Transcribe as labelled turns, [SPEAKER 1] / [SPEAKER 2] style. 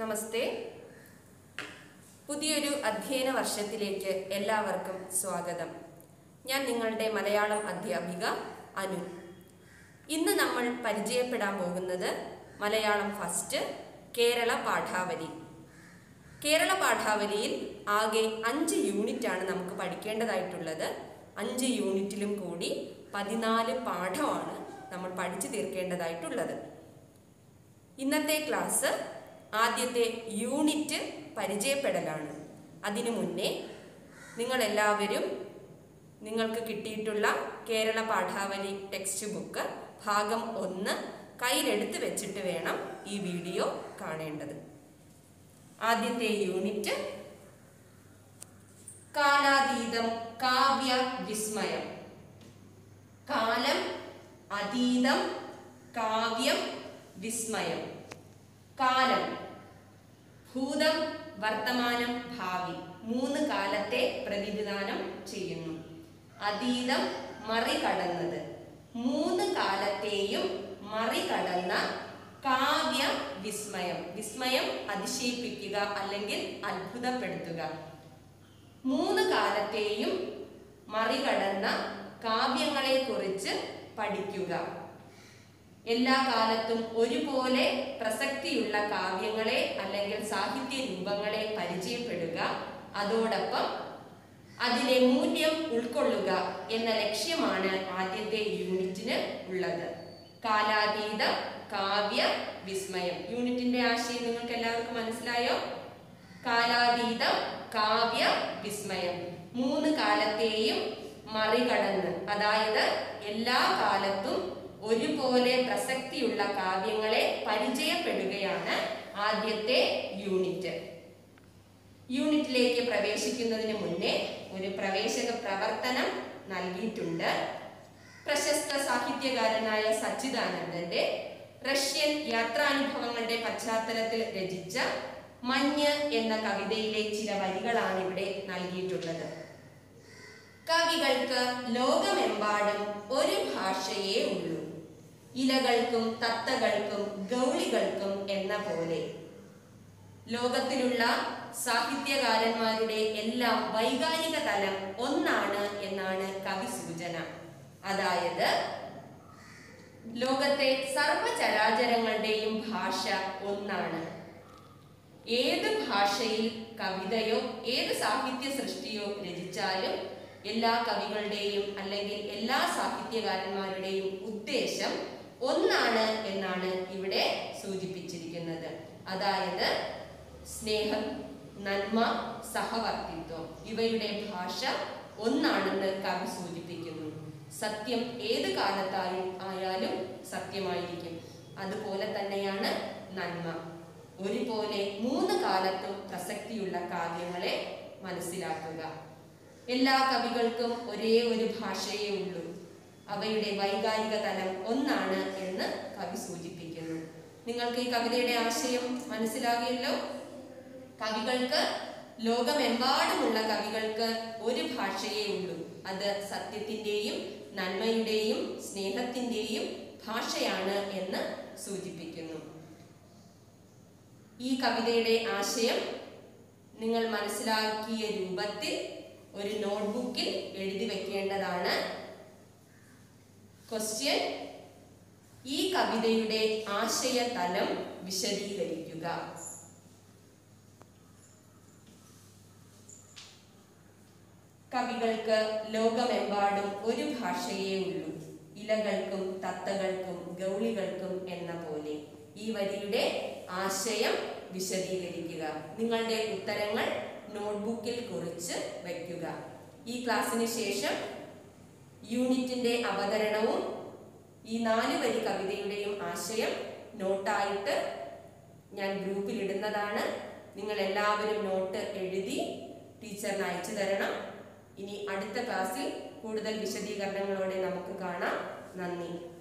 [SPEAKER 1] നമസ്തേ പുതിയൊരു അധ്യയന വർഷത്തിലേക്ക് എല്ലാവർക്കും സ്വാഗതം ഞാൻ നിങ്ങളുടെ മലയാളം അധ്യാപിക അനു ഇന്ന് നമ്മൾ പരിചയപ്പെടാൻ പോകുന്നത് മലയാളം ഫസ്റ്റ് കേരള പാഠാവലി കേരള പാഠാവലിയിൽ ആകെ അഞ്ച് യൂണിറ്റാണ് നമുക്ക് പഠിക്കേണ്ടതായിട്ടുള്ളത് അഞ്ച് യൂണിറ്റിലും കൂടി പതിനാല് പാഠമാണ് നമ്മൾ പഠിച്ചു തീർക്കേണ്ടതായിട്ടുള്ളത് ഇന്നത്തെ ക്ലാസ് ആദ്യത്തെ യൂണിറ്റ് പരിചയപ്പെടലാണ് അതിനു മുന്നേ നിങ്ങളെല്ലാവരും നിങ്ങൾക്ക് കിട്ടിയിട്ടുള്ള കേരള പാഠാവലി ടെക്സ്റ്റ് ബുക്ക് ഭാഗം ഒന്ന് കയ്യിലെടുത്ത് വെച്ചിട്ട് വേണം ഈ വീഡിയോ കാണേണ്ടത് ആദ്യത്തെ യൂണിറ്റ് കാലാതീതം കാവ്യ വിസ്മയം കാലം അതീതം കാവ്യം വിസ്മയം കാലം ഭൂതം വർത്തമാനം ഭാവി മൂന്ന് കാലത്തെ പ്രതിനിധാനം ചെയ്യുന്നു അതീതം മറികടന്നത് മൂന്ന് കാലത്തെയും മറികടന്ന കാവ്യ വിസ്മയം വിസ്മയം അതിശയിപ്പിക്കുക അല്ലെങ്കിൽ അത്ഭുതപ്പെടുത്തുക മൂന്ന് കാലത്തെയും മറികടന്ന കാവ്യങ്ങളെ കുറിച്ച് പഠിക്കുക എല്ലാ കാലത്തും ഒരുപോലെ പ്രസക്തിയുള്ള കാവ്യങ്ങളെ അല്ലെങ്കിൽ സാഹിത്യ രൂപങ്ങളെ പരിചയപ്പെടുക അതോടൊപ്പം അതിലെ മൂല്യം ഉൾക്കൊള്ളുക എന്ന ലക്ഷ്യമാണ് ആദ്യത്തെ യൂണിറ്റിന് ഉള്ളത് കാലാതീത കാവ്യ വിസ്മയം യൂണിറ്റിന്റെ ആശയം നിങ്ങൾക്ക് എല്ലാവർക്കും മനസ്സിലായോ കാലാതീത കാവ്യ വിസ്മയം മൂന്ന് കാലത്തെയും മറികടന്ന് അതായത് എല്ലാ കാലത്തും ഒരുപോലെ പ്രസക്തിയുള്ള കാവ്യങ്ങളെ പരിചയപ്പെടുകയാണ് ആദ്യത്തെ യൂണിറ്റ് യൂണിറ്റിലേക്ക് പ്രവേശിക്കുന്നതിന് മുന്നേ ഒരു പ്രവേശക പ്രവർത്തനം നൽകിയിട്ടുണ്ട് പ്രശസ്ത സാഹിത്യകാരനായ സച്ചിദാനന്ദന്റെ റഷ്യൻ യാത്രാനുഭവങ്ങളുടെ പശ്ചാത്തലത്തിൽ രചിച്ച മഞ്ഞ് എന്ന കവിതയിലെ ചില വരികളാണ് ഇവിടെ നൽകിയിട്ടുള്ളത് കവികൾക്ക് ലോകമെമ്പാടും ഒരു ഭാഷയേ ഉള്ളൂ ഇലകൾക്കും തത്തകൾക്കും ഗൗളികൾക്കും എന്ന പോലെ ലോകത്തിലുള്ള സാഹിത്യകാരന്മാരുടെ എല്ലാം വൈകാരിക തലം ഒന്നാണ് എന്നാണ് കവി സൂചന അതായത് ലോകത്തെ സർവചരാചരങ്ങളുടെയും ഭാഷ ഒന്നാണ് ഏത് ഭാഷയിൽ കവിതയോ ഏത് സാഹിത്യ സൃഷ്ടിയോ രചിച്ചാലും എല്ലാ കവികളുടെയും അല്ലെങ്കിൽ എല്ലാ സാഹിത്യകാരന്മാരുടെയും ഉദ്ദേശം ഒന്നാണ് എന്നാണ് ഇവിടെ സൂചിപ്പിച്ചിരിക്കുന്നത് അതായത് സ്നേഹം നന്മ സഹവർത്തിത്വം ഇവയുടെ ഭാഷ ഒന്നാണെന്ന് കവി സൂചിപ്പിക്കുന്നു സത്യം ഏത് കാലത്തായും ആയാലും സത്യമായിരിക്കും അതുപോലെ തന്നെയാണ് നന്മ ഒരുപോലെ മൂന്ന് കാലത്തും പ്രസക്തിയുള്ള കാവ്യങ്ങളെ മനസ്സിലാക്കുക എല്ലാ കവികൾക്കും ഒരേ ഒരു ഭാഷയേ ഉള്ളൂ അവയുടെ വൈകാരിക തലം ഒന്നാണ് എന്ന് കവി സൂചിപ്പിക്കുന്നു നിങ്ങൾക്ക് ഈ കവിതയുടെ ആശയം മനസ്സിലാകിയല്ലോ കവികൾക്ക് ലോകമെമ്പാടുമുള്ള കവികൾക്ക് ഒരു ഭാഷയേ ഉള്ളൂ അത് സത്യത്തിൻ്റെയും നന്മയുടെയും സ്നേഹത്തിൻ്റെയും ഭാഷയാണ് എന്ന് സൂചിപ്പിക്കുന്നു ഈ കവിതയുടെ ആശയം നിങ്ങൾ മനസ്സിലാക്കിയ രൂപത്തിൽ ഒരു നോട്ട്ബുക്കിൽ എഴുതി വെക്കേണ്ടതാണ് ക്വസ്റ്റ്യൻ ഈ കവിതയുടെ ആശയതലം വിശദീകരിക്കുക കവികൾക്ക് ലോകമെമ്പാടും ഒരു ഭാഷയേ ഉള്ളൂ ഇലകൾക്കും തത്തകൾക്കും ഗൗളികൾക്കും എന്ന പോലെ ഈ വരിയുടെ ആശയം വിശദീകരിക്കുക നിങ്ങളുടെ ഉത്തരങ്ങൾ നോട്ട്ബുക്കിൽ കുറിച്ച് വയ്ക്കുക ഈ ക്ലാസ്സിന് ശേഷം യൂണിറ്റിന്റെ അവതരണവും ഈ നാല് വരി കവിതയുടെയും ആശയം നോട്ടായിട്ട് ഞാൻ ഗ്രൂപ്പിൽ ഇടുന്നതാണ് നിങ്ങൾ എല്ലാവരും നോട്ട് എഴുതി ടീച്ചറിന് അയച്ചു തരണം ഇനി അടുത്ത ക്ലാസ്സിൽ കൂടുതൽ വിശദീകരണങ്ങളോടെ നമുക്ക് കാണാം നന്ദി